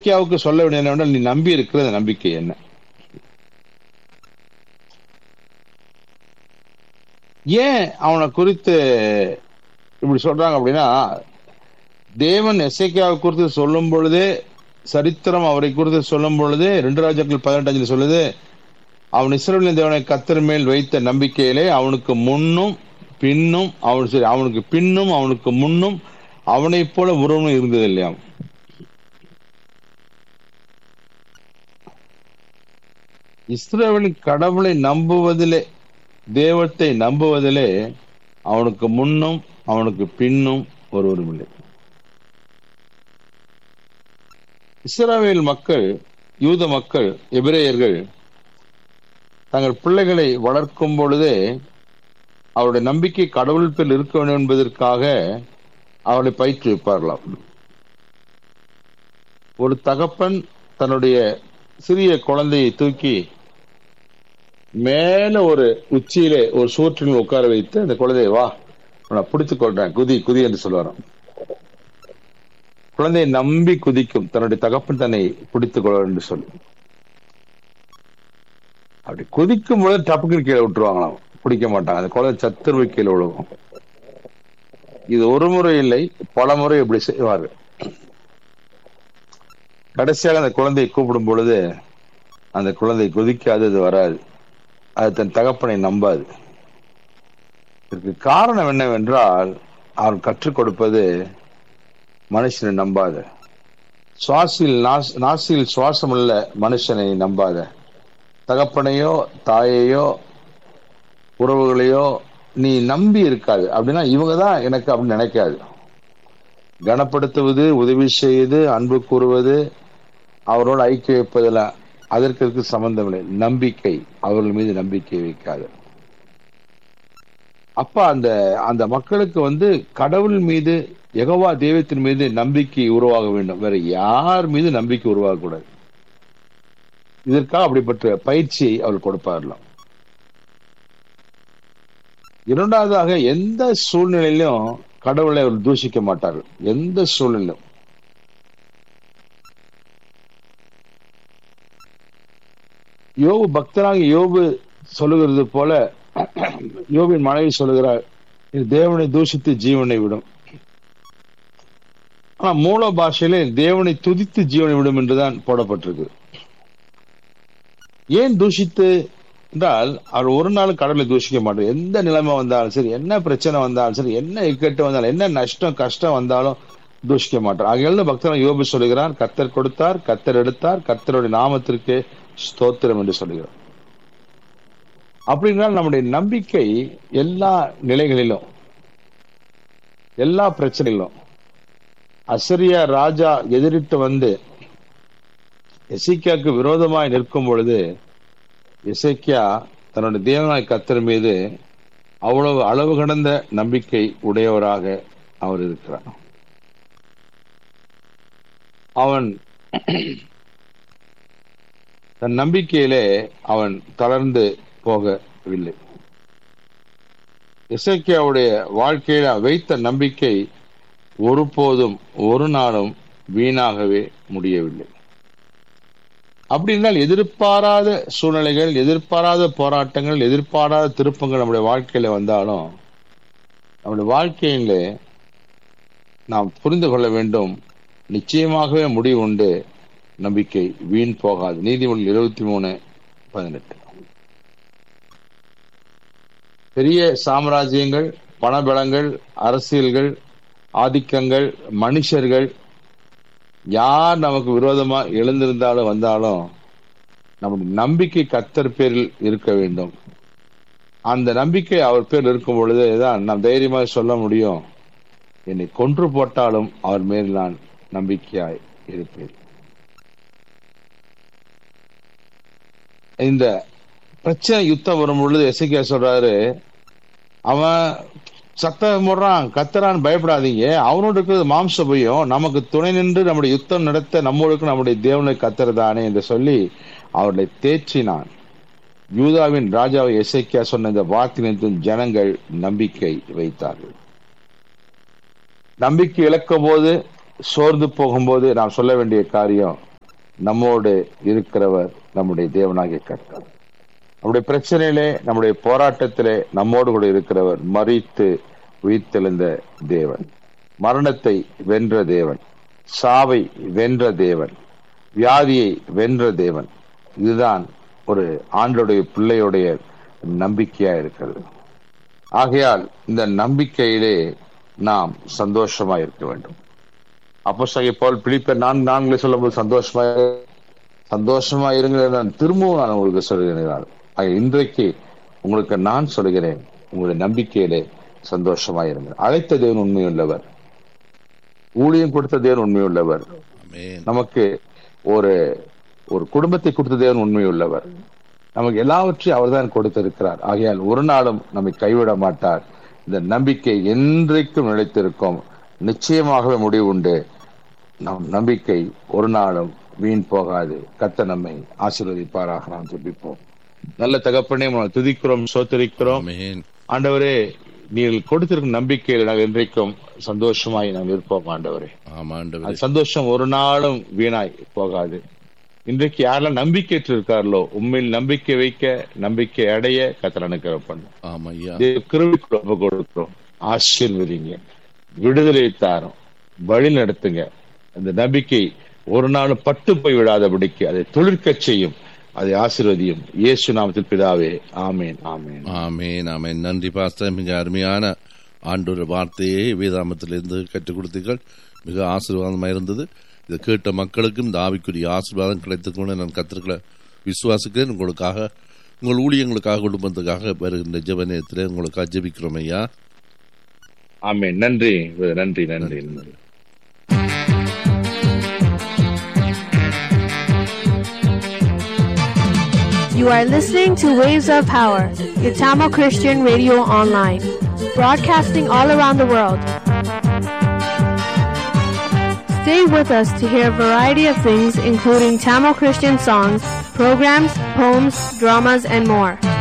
எசேக்கியாவுக்கு சொல்ல வேண்டியது என்னவென்றால் நீ நம்பி இருக்கிற அந்த நம்பிக்கை என்ன ஏன் அவனை குறித்து இப்படி சொல்றாங்க அப்படின்னா தேவன் எசேக்கியாவை குறித்து சொல்லும் பொழுதே சரித்திரம் அவரை குறித்து சொல்லும் பொழுதே ரெண்டு ராஜாக்கள் பதினெட்டு சொல்லுது அவன் இஸ்ரேலின் தேவனை கத்தர் மேல் வைத்த நம்பிக்கையிலே அவனுக்கு முன்னும் பின்னும் அவன் சரி அவனுக்கு பின்னும் அவனுக்கு முன்னும் அவனைப் போல உருவம் இருந்தது இல்லையாம் இஸ்ரேலின் கடவுளை நம்புவதிலே தேவத்தை நம்புவதிலே அவனுக்கு முன்னும் அவனுக்கு பின்னும் ஒருவரும் இல்லை இஸ்ரேல் மக்கள் யூத மக்கள் எபிரேயர்கள் தங்கள் பிள்ளைகளை வளர்க்கும் பொழுதே அவருடைய நம்பிக்கை கடவுள் பேர் இருக்க வேண்டும் என்பதற்காக அவளை பயிற்றுவிப்பார்களாம் ஒரு தகப்பன் தன்னுடைய சிறிய குழந்தையை தூக்கி மேல ஒரு உச்சியிலே ஒரு சூற்றில் உட்கார வைத்து அந்த குழந்தையை வா நான் பிடித்துக் கொள்றேன் குதி குதி என்று சொல்லுவாராம் குழந்தையை நம்பி குதிக்கும் தன்னுடைய தகப்பன் தன்னை பிடித்துக் கொள்ள என்று சொல்லி அப்படி குதிக்கும் பொழுது டப்புக்கு கீழே விட்டுருவாங்களாம் பிடிக்க மாட்டாங்க அந்த குழந்தை சத்துருவை கீழே விழுகும் இது ஒரு முறை இல்லை பல முறை இப்படி செய்வார்கள் கடைசியாக அந்த குழந்தையை கூப்பிடும் பொழுது அந்த குழந்தை குதிக்காது அது வராது அது தன் தகப்பனை நம்பாது இதற்கு காரணம் என்னவென்றால் அவன் கற்றுக் கொடுப்பது மனுஷனை நம்பாத சுவாசில் நாசில் சுவாசம் உள்ள மனுஷனை நம்பாத தகப்பனையோ தாயையோ உறவுகளையோ நீ நம்பி இருக்காது அப்படின்னா இவங்க தான் எனக்கு அப்படின்னு நினைக்காது கனப்படுத்துவது உதவி செய்வது அன்பு கூறுவது அவரோடு ஐக்கிய வைப்பதில் அதற்கு இருக்கு சம்பந்தம் இல்லை நம்பிக்கை அவர்கள் மீது நம்பிக்கை வைக்காது அப்ப அந்த அந்த மக்களுக்கு வந்து கடவுள் மீது எகவா தெய்வத்தின் மீது நம்பிக்கை உருவாக வேண்டும் வேற யார் மீது நம்பிக்கை உருவாகக்கூடாது இதற்காக அப்படிப்பட்ட பயிற்சியை அவர் கொடுப்பாரலாம் இரண்டாவதாக எந்த சூழ்நிலையிலும் கடவுளை அவர் தூஷிக்க மாட்டார்கள் எந்த சூழ்நிலையும் யோபு பக்தராக யோபு சொல்லுகிறது போல யோபின் மனைவி சொல்லுகிறார் இது தேவனை தூஷித்து ஜீவனை விடும் ஆனா மூல பாஷையிலே தேவனை துதித்து ஜீவனை விடும் என்றுதான் போடப்பட்டிருக்கு ஏன் தூஷித்து என்றால் அவர் ஒரு நாள் கடவுளை தூஷிக்க மாட்டார் எந்த நிலைமை வந்தாலும் சரி என்ன பிரச்சனை வந்தாலும் சரி என்ன இக்கட்டு வந்தாலும் என்ன நஷ்டம் கஷ்டம் வந்தாலும் தூஷிக்க மாட்டார் ஆகையால் பக்தர் யோபு சொல்லுகிறார் கத்தர் கொடுத்தார் கத்தர் எடுத்தார் கத்தருடைய நாமத்திற்கு ஸ்தோத்திரம் என்று சொல்லுகிறார் அப்படின்னா நம்முடைய நம்பிக்கை எல்லா நிலைகளிலும் எல்லா பிரச்சனைகளும் அசரியா ராஜா எதிரிட்டு வந்து எசிக்கியாவுக்கு விரோதமாய் நிற்கும் பொழுது இசைக்கியா தன்னுடைய தேவனாய் கத்தர் மீது அவ்வளவு அளவு கடந்த நம்பிக்கை உடையவராக அவர் இருக்கிறார் அவன் தன் நம்பிக்கையிலே அவன் தளர்ந்து போகவில்லை இசைக்கியாவுடைய வாழ்க்கையில வைத்த நம்பிக்கை ஒருபோதும் ஒரு நாளும் வீணாகவே முடியவில்லை அப்படி என்றால் எதிர்பாராத சூழ்நிலைகள் எதிர்பாராத போராட்டங்கள் எதிர்பாராத திருப்பங்கள் நம்முடைய வாழ்க்கையில வந்தாலும் நம்முடைய வாழ்க்கையில நாம் புரிந்து கொள்ள வேண்டும் நிச்சயமாகவே முடிவு உண்டு நம்பிக்கை வீண் போகாது நீதிமொழி இருபத்தி மூணு பதினெட்டு பெரிய சாம்ராஜ்யங்கள் பணபலங்கள் அரசியல்கள் ஆதிக்கங்கள் மனுஷர்கள் யார் நமக்கு விரோதமா எழுந்திருந்தாலும் வந்தாலும் நம்முடைய நம்பிக்கை கத்தர் பேரில் இருக்க வேண்டும் அந்த நம்பிக்கை அவர் பேர் இருக்கும் பொழுதுதான் நாம் தைரியமாக சொல்ல முடியும் என்னை கொன்று போட்டாலும் அவர் மேல் நான் நம்பிக்கையாய் இருப்பேன் இந்த பிரச்சனை யுத்தம் வரும் பொழுது எசைக்கியா சொல்றாரு அவன் சத்தம் போடுறான் கத்துறான்னு பயப்படாதீங்க அவனோட இருக்கிறது மாம்ச பயம் நமக்கு துணை நின்று நம்முடைய யுத்தம் நடத்த நம்மளுக்கு நம்முடைய தேவனை கத்துறதானே என்று சொல்லி அவர்களை தேற்றினான் யூதாவின் ராஜாவை எசைக்கியா சொன்ன இந்த வார்த்தை ஜனங்கள் நம்பிக்கை வைத்தார்கள் நம்பிக்கை இழக்கும் போது சோர்ந்து போகும்போது நாம் சொல்ல வேண்டிய காரியம் நம்மோடு இருக்கிறவர் நம்முடைய தேவனாகிய கர்த்தர் நம்முடைய பிரச்சனையிலே நம்முடைய போராட்டத்திலே நம்மோடு கூட இருக்கிறவர் மறித்து உயிர்த்தெழுந்த தேவன் மரணத்தை வென்ற தேவன் சாவை வென்ற தேவன் வியாதியை வென்ற தேவன் இதுதான் ஒரு ஆண்டுடைய பிள்ளையுடைய நம்பிக்கையா இருக்கிறது ஆகையால் இந்த நம்பிக்கையிலே நாம் சந்தோஷமா இருக்க வேண்டும் அப்போ போல் பிலிப்பர் நான் நான்களே சொல்லும்போது சந்தோஷமா சந்தோஷமா இருங்க நான் திரும்பவும் நான் உங்களுக்கு சொல்கிறேன் ஆக இன்றைக்கு உங்களுக்கு நான் சொல்கிறேன் உங்களுடைய நம்பிக்கையிலே சந்தோஷமா இருங்க அழைத்த தேவன் உண்மையுள்ளவர் ஊழியம் கொடுத்த தேவன் உண்மையுள்ளவர் ஆமென் நமக்கு ஒரு ஒரு குடும்பத்தை கொடுத்த தேவன் உண்மையுள்ளவர் நமக்கு எல்லாவற்றையும் அவர்தான் கொடுத்திருக்கிறார் ஆகையால் ஒரு நாளும் நம்மை கைவிட மாட்டார் இந்த நம்பிக்கை என்றைக்கும் நிலைத்திருக்கும் நிச்சயமாகவே முடிவு உண்டு நம் நம்பிக்கை ஒரு நாளும் வீண் போகாது கத்த நம்மை ஆசீர்வதிப்பாராக நாம் துடிப்போம் நல்ல தகப்பனே உங்களை துதிக்கிறோம் சோத்தரிக்கிறோம் ஆமென் ஆண்டவரே நீங்கள் கொடுத்திருக்கும் நம்பிக்கையில் நாங்கள் இன்றைக்கும் சந்தோஷமாய் நாங்கள் இருப்போம் ஆண்டவரே ஆமாண்டவரே அது சந்தோஷம் ஒரு நாளும் வீணாய் போகாது இன்றைக்கு யாரெல்லாம் நம்பிக்கையற்று இருக்கார்களோ உண்மையில் நம்பிக்கை வைக்க நம்பிக்கை அடைய கத்தர் அனுக்கிற பண்ணும் ஆமையா கிருவிக்குள்ள ஒப்பு கொடுக்கிறோம் ஆசீர்வதிங்க விடுதலை தாரும் வழி நடத்துங்க அந்த நம்பிக்கை ஒரு நாளும் பட்டு போய் விடாதபடிக்கு அதை தொழிற்கச் செய்யும் அதை ஆசீர்வதியும் இயேசு நாமத்தில் பிதாவே ஆமேன் ஆமேன் ஆமென் ஆமென் நன்றி பாஸ்டர் மிக அருமையான ஆண்டோட வார்த்தையை வேதாமத்திலிருந்து கற்றுக் கொடுத்தீர்கள் மிக ஆசீர்வாதமாக இருந்தது இதை கேட்ட மக்களுக்கும் இந்த ஆவிக்குரிய ஆசீர்வாதம் கிடைத்துக்கொண்டு நான் கத்திருக்கிற விசுவாசிக்கிறேன் உங்களுக்காக உங்கள் ஊழியங்களுக்காக குடும்பத்துக்காக வருகின்ற ஜெப நேரத்தில் உங்களுக்காக ஜெபிக்கிறோம் ஐயா ஆமேன் நன்றி நன்றி நன்றி நன்றி You are listening to Waves of Power, Yatama Christian Radio Online, broadcasting all around the world. Stay with us to hear a variety of things, including Tamil Christian songs, programs, poems, dramas, and more.